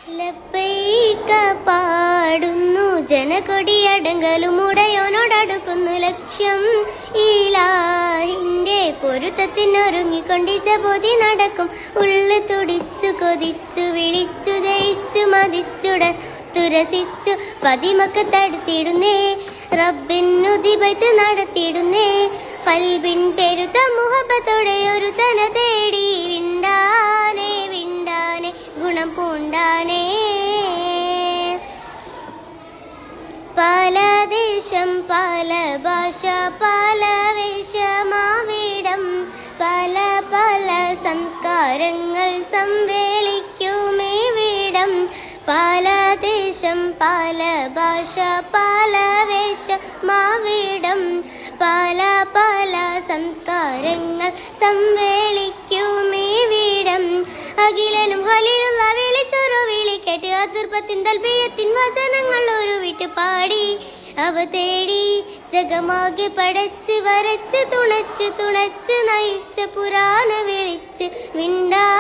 ലബ്ബൈക പാടുന്നു ജനകൊടിയടങ്കലും ഉടയോനോടടുക്കുന്നു ലക്ഷ്യം ഈലാഹിന്റെ പൊരുത്തത്തിനൊരുങ്ങിക്കൊണ്ടിച്ച ബോധി നടക്കും ഉള്ളു തുടിച്ചു കൊതിച്ചു വിളിച്ചു ജയിച്ചു മതിച്ചുടൻ തുരസിച്ചു പതിമക്ക് തടുത്തിടുന്നേ റബ്ബിനുദിബത്ത് നടത്തിയിടുന്നേ കൽബിൻ പെരുത്ത മുഹബത്തോടെ ഒരു തന തേടി വിണ്ടാനെ വിണ്ടാനെ ഗുണം പൂണ്ടാനേ പല ദേശം പല ഭാഷ പല വേഷമാവിടം പല പല സംസ്കാരങ്ങൾ സംവേളിക്കുമേ വീടം പല ദേശം പല ഭാഷ പല വേഷമാവിടം പല പല സംസ്കാരങ്ങൾ സംവേളിക്കുമേ വീടം അഖിലനും ഹലിലുള്ള വിളിച്ചൊരു വിളിക്കേട്ട് അതിർപ്പത്തിൻ തൽബിയത്തിൻ വചനങ്ങൾ ഒരു വിട്ട് പാടി അവ തേടി ജഗമാകെ പടച്ച് വരച്ച് തുണച്ച് തുണച്ച് നയിച്ച പുരാണ വിളിച്ച് വിണ്ടാ